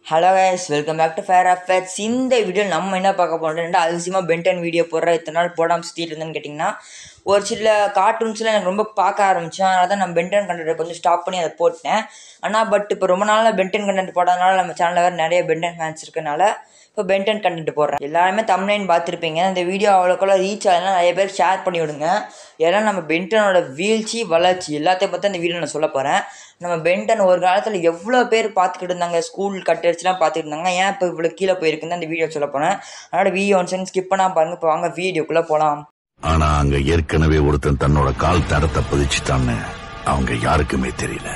Hello guys welcome back to Fair Affairs இந்த video நம்ம என்ன பார்க்க போகிறோம் ரெண்டு அதிசயமாக பென்டன் வீடியோ போடுற இத்தனை நாள் போடாமல் சுற்றிட்டு இருந்தேன்னு கேட்டிங்கன்னா ஒரு சில கார்ட்டூன்ஸில் எனக்கு ரொம்ப பார்க்க ஆரம்பித்தேன் அதனால தான் நான் பென்டன் கண்டென்ட் கொஞ்சம் ஸ்டாப் பண்ணி அதை போட்டேன் ஆனால் பட் இப்போ ரொம்ப நாளாக பென்டன் கண்டென்ட் போடாதனால நம்ம சேனலில் வேறு நிறைய பென்டன் ஃபேன்ஸ் இருக்கனால இப்போ பென்டன் கண்டென்ட் போடுறேன் எல்லாருமே தமிழ்லைன் பார்த்துருப்பீங்க இந்த வீடியோ அவ்வளோக்குள்ள ரீச் ஆகலாம் நிறைய பேர் ஷேர் பண்ணி விடுங்க ஏன்னா நம்ம பென்டனோட வீழ்ச்சி வளர்ச்சி எல்லாத்தையும் பற்றி இந்த வீடியோ நான் சொல்ல போகிறேன் நம்ம பென்டன் ஒரு காலத்தில் எவ்வளோ பேர் பார்த்துக்கிட்டு இருந்தாங்க ஸ்கூல் கட்டடிச்சுலாம் பார்த்துக்கிட்டு இருந்தாங்க ஏன் இப்போ இவ்வளோ கீழே போயிருக்குன்னு அந்த வீடியோ சொல்ல போகிறேன் அதனால் வீடியோ ஒன் செகண்ட் ஸ்கிப் பண்ணால் பாருங்க இப்போ வாங்க வீடியோக்குள்ளே போகலாம் ஆனா அங்க ஏற்கனவே ஒருத்தன் தன்னோட கால் தடத்தை பதிச்சுட்டான்னு அவங்க யாருக்குமே தெரியல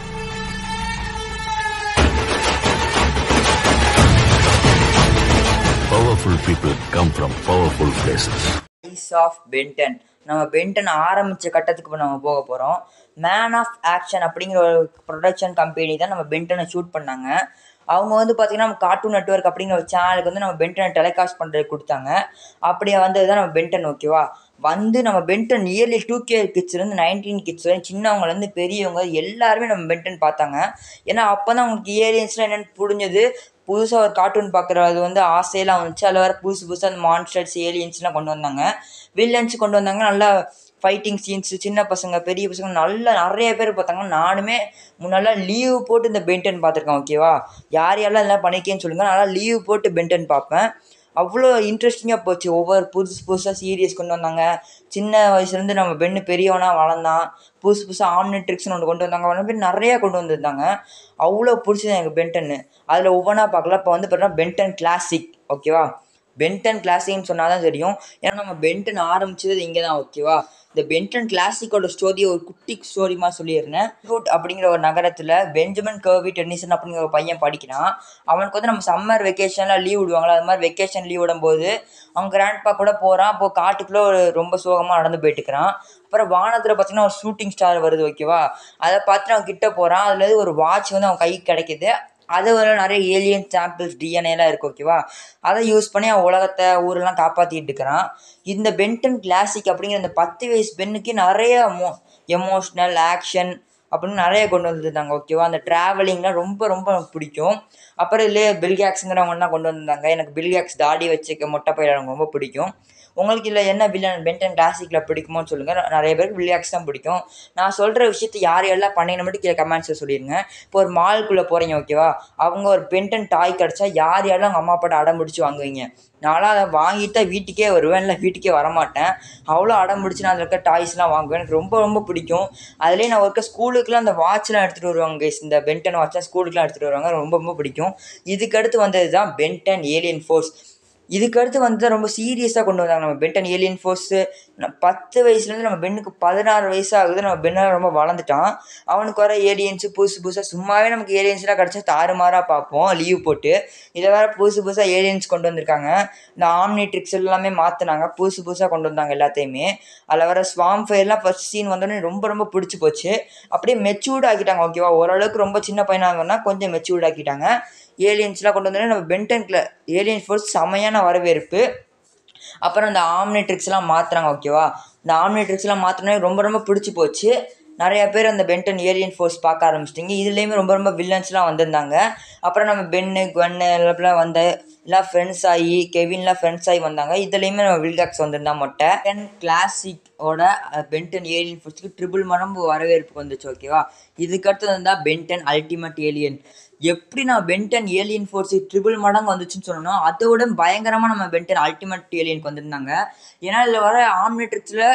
powerful people come from powerful places eyes of Ben Ten நம்ம பென்டன் ஆரம்பித்த கட்டத்துக்கு இப்போ நம்ம போக போகிறோம் மேன் ஆஃப் ஆக்ஷன் அப்படிங்கிற ஒரு ப்ரொடக்ஷன் கம்பெனி தான் நம்ம பென்டனை ஷூட் பண்ணாங்க அவங்க வந்து பார்த்திங்கன்னா நம்ம கார்ட்டூன் நெட்ஒர்க் அப்படிங்கிற ஒரு சேனலுக்கு வந்து நம்ம பென்டனை டெலிகாஸ்ட் பண்ணுறது கொடுத்தாங்க அப்படியே வந்தது தான் நம்ம பென்டன் ஓகேவா வந்து நம்ம பென்டன் இயர்லி டூ கே கிட்ஸ்லேருந்து நைன்டீன் கிட்ஸ் வரையும் சின்னவங்கலேருந்து பெரியவங்க எல்லாருமே நம்ம பென்டன் பார்த்தாங்க ஏன்னா அப்போ தான் அவங்களுக்கு ஏலியன்ஸ்லாம் என்னென்னு புரிஞ்சது புதுசாக ஒரு கார்ட்டூன் பார்க்குறது வந்து ஆசையெல்லாம் வந்துச்சு அதில் வர புதுசு புதுசாக அந்த மான்ஸ்டர்ஸ் ஏலியன்ஸ்லாம் கொண்டு வந்தாங்க வில்லன்ஸ் கொண்டு வந்தாங்க நல்லா ஃபைட்டிங் சீன்ஸ் சின்ன பசங்க பெரிய பசங்க நல்லா நிறைய பேர் பார்த்தாங்க நானுமே முன்னெல்லாம் லீவ் போட்டு இந்த பென்டன் பார்த்துருக்கேன் ஓகேவா யார் யாரெல்லாம் இதெல்லாம் பண்ணிக்கேன்னு சொல்லுங்கள் நல்லா லீவ் போட்டு பென்டன் பார்ப்பேன் அவ்வளோ இன்ட்ரெஸ்டிங்காக போச்சு ஒவ்வொரு புதுசு புதுசாக சீரியஸ் கொண்டு வந்தாங்க சின்ன வயசுலேருந்து நம்ம பெண்ணு பெரியவனாக வளர்ந்தான் புதுசு புதுசாக ஆம்னிட்ரிக்ஸ்னு ஒன்று கொண்டு வந்தாங்க அவனை பேர் நிறையா கொண்டு வந்திருந்தாங்க அவ்வளோ பிடிச்சது எனக்கு பென்டன்னு அதில் ஒவ்வொன்றா பார்க்கலாம் இப்போ வந்து பார்த்தீங்கன்னா பென்டன் கிளாசிக் ஓகேவா பென்டன் கிளாசிக்னு சொன்னால் தான் தெரியும் ஏன்னா நம்ம பென்டன் ஆரம்பிச்சது இங்கே தான் ஓகேவா இந்த பென்டன் கிளாசிக்கோட ஸ்டோரியை ஒரு குட்டி ஸ்டோரிமா சொல்லியிருந்தேன் ரூட் அப்படிங்கிற ஒரு நகரத்தில் பெஞ்சமின் கர்வி டென்னிசன் அப்படிங்கிற ஒரு பையன் படிக்கிறான் அவனுக்கு வந்து நம்ம சம்மர் வெக்கேஷனில் லீவ் விடுவாங்களா அது மாதிரி வெக்கேஷன் லீவ் விடும்போது அவன் கிராண்ட்பா கூட போகிறான் அப்போ காட்டுக்குள்ளே ஒரு ரொம்ப சோகமாக நடந்து போயிட்டுக்கிறான் அப்புறம் வானத்தில் பார்த்தீங்கன்னா ஒரு ஷூட்டிங் ஸ்டார் வருது ஓகேவா அதை பார்த்துட்டு அவன் கிட்ட போகிறான் அதுலேருந்து ஒரு வாட்ச் வந்து அவன் கைக்கு கிடைக்கிது அது ஒரு நிறைய ஏலியன் சாம்பிள்ஸ் டிஎன்ஏலாம் இருக்குது ஓகேவா அதை யூஸ் பண்ணி அவன் உலகத்தை ஊரெல்லாம் காப்பாற்றிட்டு இருக்கிறான் இந்த பென்டன் கிளாசிக் அப்படிங்கிற இந்த பத்து வயசு பெண்ணுக்கு நிறைய மோ எமோஷ்னல் ஆக்ஷன் அப்படின்னு நிறைய கொண்டு வந்துருந்தாங்க ஓகேவா அந்த ட்ராவலிங்லாம் ரொம்ப ரொம்ப எனக்கு பிடிக்கும் அப்புறம் இதுலேயே பில்கேக்ஸுங்கிறவங்கலாம் கொண்டு வந்திருந்தாங்க எனக்கு பில்கேக்ஸ் தாடி வச்சுக்க மொட்டை பயிர் எனக்கு ரொம்ப பிடிக்கும் உங்களுக்கு இல்லை என்ன வில்லன் பென்டன் கிளாசிக்கில் பிடிக்குமோன்னு சொல்லுங்கள் நிறைய பேருக்கு வில்லியாக்ஸ் தான் பிடிக்கும் நான் சொல்கிற விஷயத்தை யார் எல்லாம் பண்ணணும் மட்டும் கீழே கமெண்ட்ஸில் சொல்லிடுங்க இப்போ ஒரு மால்குள்ளே போகிறீங்க ஓகேவா அவங்க ஒரு பென்டன் டாய் கிடச்சா யார் யாரெல்லாம் அவங்க அம்மா அப்பாட்ட அடம் பிடிச்சி வாங்குவீங்க நான்லாம் அதை வாங்கிட்டு தான் வீட்டுக்கே வருவேன் இல்லை வீட்டுக்கே வரமாட்டேன் அவ்வளோ அடம் பிடிச்சி நான் அதில் இருக்க டாய்ஸ்லாம் வாங்குவேன் எனக்கு ரொம்ப ரொம்ப பிடிக்கும் அதுலேயே நான் ஒருக்க ஸ்கூலுக்குலாம் அந்த வாட்ச்லாம் எடுத்துகிட்டு வருவாங்க guys. இந்த பென்டன் வாட்ச்லாம் ஸ்கூலுக்குலாம் எடுத்துகிட்டு வருவாங்க ரொம்ப ரொம்ப பிடிக்கும் இதுக்கடுத்து வந்தது தான் பென்டன் ஏலியன் ஃபோர்ஸ் இதுக்கடுத்து வந்து ரொம்ப சீரியஸாக கொண்டு வந்தாங்க நம்ம பென்டன் ஏலியன் ஃபோர்ஸு பத்து வயசுலேருந்து நம்ம பெண்ணுக்கு பதினாறு வயசு ஆகுது நம்ம பெண்ணால் ரொம்ப வளர்ந்துட்டான் அவனுக்கு வர ஏலியன்ஸு புதுசு புதுசாக சும்மாவே நமக்கு ஏலியன்ஸ்லாம் கிடச்சா தாறுமாறாக பார்ப்போம் லீவ் போட்டு இதை வேறு புதுசு புதுசாக ஏலியன்ஸ் கொண்டு வந்திருக்காங்க இந்த ஆம்னி ட்ரிக்ஸ் எல்லாமே மாற்றினாங்க புதுசு புதுசாக கொண்டு வந்தாங்க எல்லாத்தையுமே அதில் வர ஸ்வாம் ஃபயர்லாம் ஃபஸ்ட் சீன் வந்தோடனே ரொம்ப ரொம்ப பிடிச்சி போச்சு அப்படியே மெச்சூர்ட் ஆக்கிட்டாங்க ஓகேவா ஓரளவுக்கு ரொம்ப சின்ன பையனாங்கன்னா கொஞ்சம் மெச்சூர்ட் ஆக்கிட்டாங்க ஏலியன்ஸ்லாம் கொண்டு வந்தோடனே நம்ம பென்டன்கில் ஏலியன் ஃபோர்ஸ் செமையான வரவேற்பு அப்புறம் இந்த ஆம்னிட்ரிக்ஸ்லாம் மாற்றுறாங்க ஓகேவா இந்த ஆம்னிட்ரிக்ஸ்லாம் மாற்றினே ரொம்ப ரொம்ப பிடிச்சி போச்சு நிறையா பேர் அந்த பென்டன் ஏலியன் ஃபோர்ஸ் பார்க்க ஆரம்பிச்சிட்டிங்க இதுலேயுமே ரொம்ப ரொம்ப வில்லன்ஸ்லாம் வந்திருந்தாங்க அப்புறம் நம்ம பென்னு குவன்னு எல்லாம் வந்த எல்லாம் ஃப்ரெண்ட்ஸ் ஆகி கெவின்லாம் ஃப்ரெண்ட்ஸ் ஆகி வந்தாங்க இதுலேயுமே நம்ம வில்காக்ஸ் வந்திருந்தா மொட்டை டென் கிளாசிக்கோட பென்டன் ஏலியன் ஃபோர்ஸ்க்கு ட்ரிபிள் மடம்பு வரவேற்பு வந்துச்சு ஓகேவா இதுக்கடுத்து வந்தால் பென்டன் அல்டிமேட் ஏலியன் எப்படி நான் பென்டன் ஏலியன் ஃபோர்ஸ் ட்ரிபிள் மடங்கு வந்துச்சுன்னு சொன்னோம் அதோட பயங்கரமாக நம்ம பென்டன் அல்டிமேட் ஏலியனுக்கு வந்திருந்தாங்க ஏன்னா இதில் வர ஆம்னெட்ரிக்ஸில்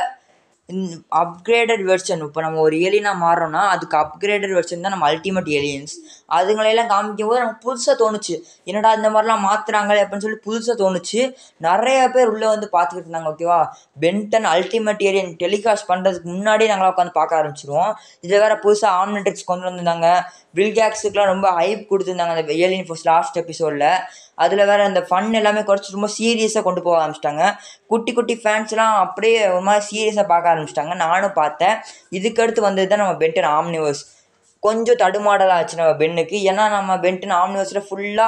அப்கிரேடட் வெர்ஷன் இப்போ நம்ம ஒரு ஏலியனாக மாறுறோம்னா அதுக்கு அப்கிரேடட் வெர்ஷன் தான் நம்ம அல்டிமேட் ஏலியன்ஸ் அதுங்களையெல்லாம் காமிக்கும் போது நமக்கு புதுசாக தோணுச்சு என்னடா இந்த மாதிரிலாம் மாற்றுறாங்களே அப்படின்னு சொல்லி புதுசாக தோணுச்சு நிறைய பேர் உள்ளே வந்து பார்த்துக்கிட்டு இருந்தாங்க ஓகேவா பென்டன் அல்டிமேட் ஏலியன் டெலிகாஸ்ட் பண்ணுறதுக்கு முன்னாடியே நாங்களாம் உட்காந்து பார்க்க ஆரம்பிச்சிருவோம் இதை வேறு புதுசாக ஆம்னெட்ரிக்ஸ் கொண்டு வந்திருந்தாங்க வில்கேக்ஸுக்குலாம் ரொம்ப ஹைப் கொடுத்துருந்தாங்க அந்த ஏலியன் ஃபோர்ஸ் லாஸ்ட் எபிசோடில் அதில் வேறு அந்த ஃபன் எல்லாமே குறைச்சி ரொம்ப சீரியஸாக கொண்டு போக ஆரம்பிச்சிட்டாங்க குட்டி குட்டி ஃபேன்ஸ்லாம் அப்படியே ஒரு மாதிரி சீரியஸாக பார்க்க ஆரம்பிச்சிட்டாங்க நானும் பார்த்தேன் இதுக்கடுத்து வந்தது தான் நம்ம பென்டன் ஆம்னிவர்ஸ் கொஞ்சம் தடுமாடலாக ஆச்சு நம்ம பென்னுக்கு ஏன்னா நம்ம பென்டன் ஆம்னிவர்ஸில் ஃபுல்லாக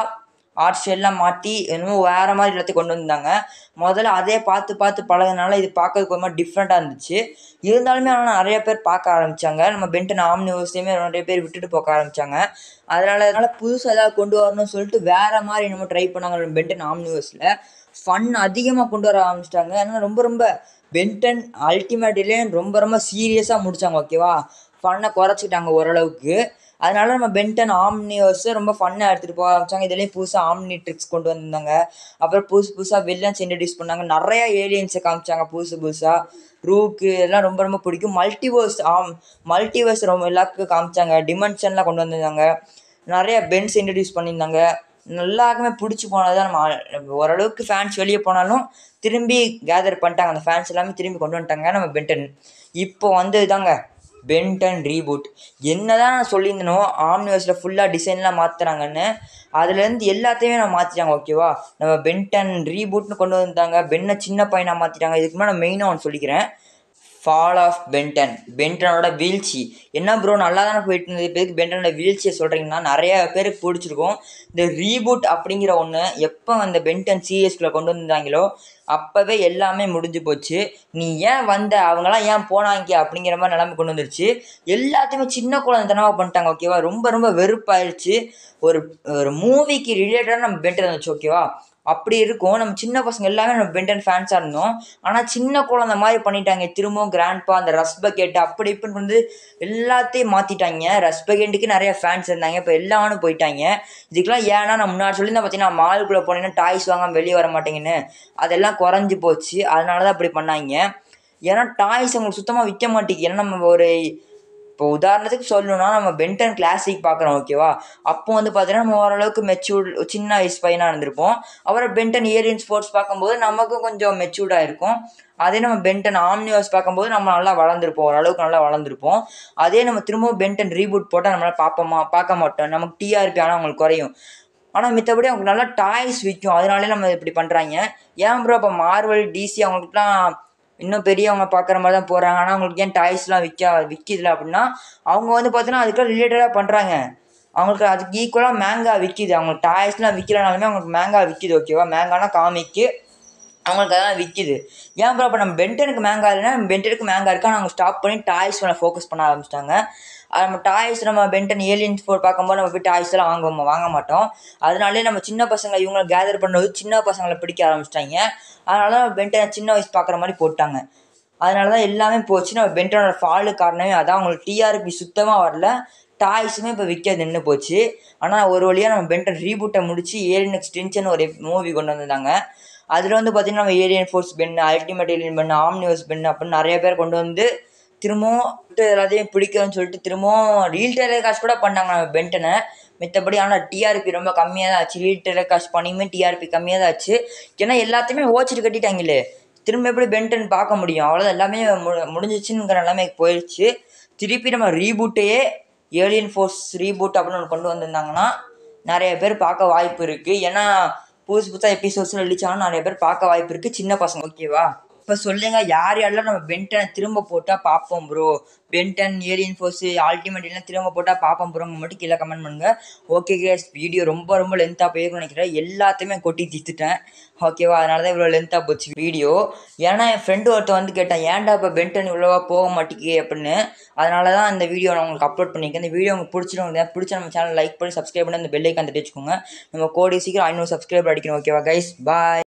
ஆர்ட் ஸ்டைல்லாம் மாற்றி என்னமோ வேறு மாதிரி எல்லாத்தையும் கொண்டு வந்தாங்க முதல்ல அதே பார்த்து பார்த்து பழகுனால இது பார்க்கறதுக்கு ஒரு மாதிரி டிஃப்ரெண்ட்டாக இருந்துச்சு இருந்தாலுமே ஆனால் நிறைய பேர் பார்க்க ஆரம்பித்தாங்க நம்ம பென்டன் ஆம்னிவர்ஸ்லேயுமே நிறைய பேர் விட்டுட்டு போக ஆரம்பித்தாங்க அதனால் அதனால் புதுசாக ஏதாவது கொண்டு வரணும்னு சொல்லிட்டு வேறு மாதிரி என்னமோ ட்ரை பண்ணாங்க நம்ம பென்டன் ஆம்னிவர்ஸில் ஃபன் அதிகமாக கொண்டு வர ஆரம்பிச்சிட்டாங்க ஏன்னா ரொம்ப ரொம்ப பென்டன் அல்டிமேட்லேயே ரொம்ப ரொம்ப சீரியஸாக முடித்தாங்க ஓகேவா ஃபன்னை குறைச்சிக்கிட்டாங்க ஓரளவுக்கு அதனால நம்ம பென்டன் ஆம்னிவர்ஸை ரொம்ப ஃபன்னாக எடுத்துகிட்டு போக ஆரம்பிச்சாங்க இதுலேயும் புதுசாக ஆம்னி ட்ரிக்ஸ் கொண்டு வந்திருந்தாங்க அப்புறம் புதுசு புதுசாக வில்லன்ஸ் இன்ட்ரடியூஸ் பண்ணாங்க நிறையா ஏலியன்ஸை காமிச்சாங்க புதுசு புதுசாக ரூக்கு இதெல்லாம் ரொம்ப ரொம்ப பிடிக்கும் மல்டிவர்ஸ் ஆம் மல்டிவர்ஸ் ரொம்ப எல்லாத்துக்கும் காமிச்சாங்க டிமென்ஷன்லாம் கொண்டு வந்திருந்தாங்க நிறைய பென்ஸ் இன்ட்ரடியூஸ் பண்ணியிருந்தாங்க எல்லாருக்குமே பிடிச்சி போனது தான் நம்ம ஆ- ஓரளவுக்கு ஃபேன்ஸ் வெளியே போனாலும் திரும்பி கேதர் பண்ணிட்டாங்க அந்த ஃபேன்ஸ் எல்லாமே திரும்பி கொண்டு வந்துட்டாங்க நம்ம பென்டன் இப்போ வந்து இதாங்க பென்டன் ரீபூட் என்னதான் நான் சொல்லியிருந்தனோ ஆம்னிவர்ஸில் ஃபுல்லாக டிசைன்லாம் மாற்றுறாங்கன்னு அதுலேருந்து எல்லாத்தையுமே நான் மாற்றிட்டாங்க ஓகேவா நம்ம பென்டன் ரீபூட்னு கொண்டு வந்தாங்க பென்னை சின்ன பையனாக மாற்றிட்டாங்க இதுக்கு மேலே நான் மெயினாக ஒன்று சொல்லிக்கிறேன் ஃபால் ஆஃப் பென்டன் பென்டனோட வீழ்ச்சி என்ன ப்ரோ நல்லா தானே போயிட்டு இருந்தது பேருக்கு பென்டனோட வீழ்ச்சியை சொல்கிறீங்கன்னா நிறைய பேருக்கு பிடிச்சிருக்கும் இந்த ரீபூட் அப்படிங்கிற ஒன்று எப்போ அந்த பென்டன் சீரியஸ்குள்ளே கொண்டு வந்தாங்களோ அப்போவே எல்லாமே முடிஞ்சு போச்சு நீ ஏன் வந்த அவங்களாம் ஏன் போனாங்க அப்படிங்கிற மாதிரி நிலைமை கொண்டு வந்துருச்சு எல்லாத்தையுமே சின்ன குழந்தைத்தனமாக பண்ணிட்டாங்க ஓகேவா ரொம்ப ரொம்ப வெறுப்பாயிருச்சு ஒரு ஒரு மூவிக்கு ரிலேட்டடாக நம்ம பென்டன் இருந்துச்சு ஓகேவா அப்படி இருக்கும் நம்ம சின்ன பசங்க எல்லாமே நம்ம பென்டன் ஃபேன்ஸாக இருந்தோம் ஆனால் சின்ன குழந்தை மாதிரி பண்ணிட்டாங்க திரும்பவும் கிராண்ட்பா அந்த ரஸ் பக்கெட் அப்படி இப்படின்னு வந்து எல்லாத்தையும் மாற்றிட்டாங்க ரஸ் பக்கெட்டுக்கு நிறைய ஃபேன்ஸ் இருந்தாங்க இப்போ எல்லாரும் போயிட்டாங்க இதுக்கெல்லாம் ஏன்னா நான் முன்னாடி சொல்லியிருந்தேன் பார்த்தீங்கன்னா மாலுக்குள்ளே போனீங்கன்னா டாய்ஸ் வாங்காமல் வெளியே வர மாட்டேங்கன்னு அதெல்லாம் குறைஞ்சி போச்சு அதனால தான் அப்படி பண்ணாங்க ஏன்னா டாய்ஸ் அவங்களுக்கு சுத்தமாக விற்க மாட்டேங்குது ஏன்னா நம்ம ஒரு இப்போ உதாரணத்துக்கு சொல்லணும்னா நம்ம பென்டன் கிளாசிக் பார்க்குறோம் ஓகேவா அப்போ வந்து பார்த்தீங்கன்னா நம்ம ஓரளவுக்கு மெச்சூர்ட் சின்ன வயசு பையனாக இருந்திருப்போம் அப்புறம் பென்டன் ஏரியன் ஸ்போர்ட்ஸ் பார்க்கும்போது நமக்கும் கொஞ்சம் மெச்சூர்டாக இருக்கும் அதே நம்ம பென்டன் ஆம்னிவர்ஸ் பார்க்கும்போது நம்ம நல்லா வளர்ந்துருப்போம் ஓரளவுக்கு நல்லா வளர்ந்துருப்போம் அதே நம்ம திரும்பவும் பென்டன் ரீபூட் போட்டால் நம்மளால் பார்ப்போமா பார்க்க மாட்டோம் நமக்கு டிஆர்பி ஆனால் அவங்களுக்கு குறையும் ஆனால் மித்தபடி அவங்களுக்கு நல்லா டாய்ஸ் விற்கும் அதனாலே நம்ம இப்படி பண்ணுறாங்க ஏன் ப்ரோ அப்போ மார்வல் டிசி அவங்களுக்குலாம் இன்னும் பெரியவங்க பார்க்குற மாதிரி தான் போகிறாங்க ஆனால் அவங்களுக்கு ஏன் டாய்ஸ்லாம் விற்க விற்கிதுல அப்படின்னா அவங்க வந்து பார்த்தீங்கன்னா அதுக்கெல்லாம் ரிலேட்டடாக பண்ணுறாங்க அவங்களுக்கு அதுக்கு ஈக்குவலாக மேங்கா விற்கிது அவங்களுக்கு டாய்ஸ்லாம் விற்கலனாலுமே அவங்களுக்கு மேங்கா விற்கிது ஓகேவா மேங்கானா காமிக்கு அவங்களுக்கு அதெல்லாம் விற்கிது ஏன் ப்ரோ அப்போ நம்ம பென்டனுக்கு மேங்கா இல்லைன்னா நம்ம பென்டனுக்கு மேங்கா இருக்கா அவங்க ஸ்டாப் பண்ணி டாய்ஸ் மேலே ஃபோக்கஸ் பண்ண ஆரம்பிச்சிட்டாங்க அது நம்ம டாய்ஸ் நம்ம பென்டன் ஏலியன்ஸ் ஃபோர் பார்க்கும்போது நம்ம போய் டாய்ஸ் எல்லாம் வாங்க வாங்க மாட்டோம் அதனாலே நம்ம சின்ன பசங்க இவங்களை கேதர் பண்ணுறது சின்ன பசங்களை பிடிக்க ஆரம்பிச்சிட்டாங்க அதனால தான் பென்டனை சின்ன வயசு பார்க்குற மாதிரி போட்டாங்க அதனால தான் எல்லாமே போச்சு நம்ம பென்டனோட ஃபாலு காரணமே அதான் அவங்களுக்கு டிஆர்பி சுத்தமாக வரல டாய்ஸுமே இப்போ விற்க நின்று போச்சு ஆனால் ஒரு வழியாக நம்ம பென்டன் ரீபூட்டை முடிச்சு ஏலியன் எக்ஸ்டென்ஷன் ஒரு மூவி கொண்டு வந்திருந்தாங்க அதில் வந்து பார்த்திங்கன்னா நம்ம alien force Ben ultimate alien Ben omniverse Ben அப்படின்னு நிறைய பேர் கொண்டு வந்து திரும்பவும் விட்டு எல்லாத்தையும் பிடிக்கும்னு சொல்லிட்டு திரும்பவும் ரீல் டெய்லர் காசு கூட பண்ணாங்க நம்ம பென்டனை மித்தபடி ஆனால் டிஆர்பி ரொம்ப கம்மியாக தான் ஆச்சு ரீல் டெய்லர் காசு பண்ணியுமே டிஆர்பி கம்மியாக தான் ஆச்சு ஏன்னா எல்லாத்தையுமே ஓச்சிட்டு கட்டிட்டாங்களே திரும்ப எப்படி பென்டன் பார்க்க முடியும் அவ்வளோதான் எல்லாமே மு முடிஞ்சிச்சுங்கிற நிலைமை போயிடுச்சு திருப்பி நம்ம ரீபூட்டையே ஏலியன் ஃபோர்ஸ் ரீபூட் அப்படின்னு ஒன்று கொண்டு வந்திருந்தாங்கன்னா நிறைய பேர் பார்க்க வாய்ப்பு இருக்குது ஏன்னா புதுசு புதுசாக எபிசோட்ஸ்லாம் ரிலீஸ் ஆனால் நிறைய பேர் பார்க்க வாய்ப்பு இருக்குது சின்ன பசங்க ஓகேவா இப்போ சொல்லுங்க யார் யாரெல்லாம் நம்ம பென்டனை திரும்ப போட்டால் பார்ப்போம் bro Ben Ten alien force ultimate எல்லாம் திரும்ப போட்டால் பார்ப்போம் ப்ரோங்க மட்டும் கீழே கமெண்ட் பண்ணுங்க ஓகே கேஸ் வீடியோ ரொம்ப ரொம்ப லென்த்தாக போயிருக்கும்னு நினைக்கிறேன் எல்லாத்தையுமே கொட்டி தீத்துட்டேன் ஓகேவா அதனால தான் இவ்வளோ லென்த்தாக போச்சு வீடியோ ஏன்னா என் ஃப்ரெண்டு ஒருத்தன் வந்து கேட்டான் ஏன்டா இப்போ பென்டன் இவ்வளோவா போக மாட்டேங்கி அப்படின்னு அதனால தான் இந்த வீடியோ நான் உங்களுக்கு அப்லோட் பண்ணியிருக்கேன் இந்த வீடியோ உங்களுக்கு பிடிச்சிருங்க பிடிச்ச நம்ம சேனல் லைக் பண்ணி சப்ஸ்கிரைப் பண்ணி அந்த பெல்லைக்கான் தட்டி வச்சுக்கோங்க நம்ம கோடி சீக்கிரம் ஐநூறு சப்ஸ்கிரைபர் அடிக்கணும் ஓகேவா கைஸ் பாய்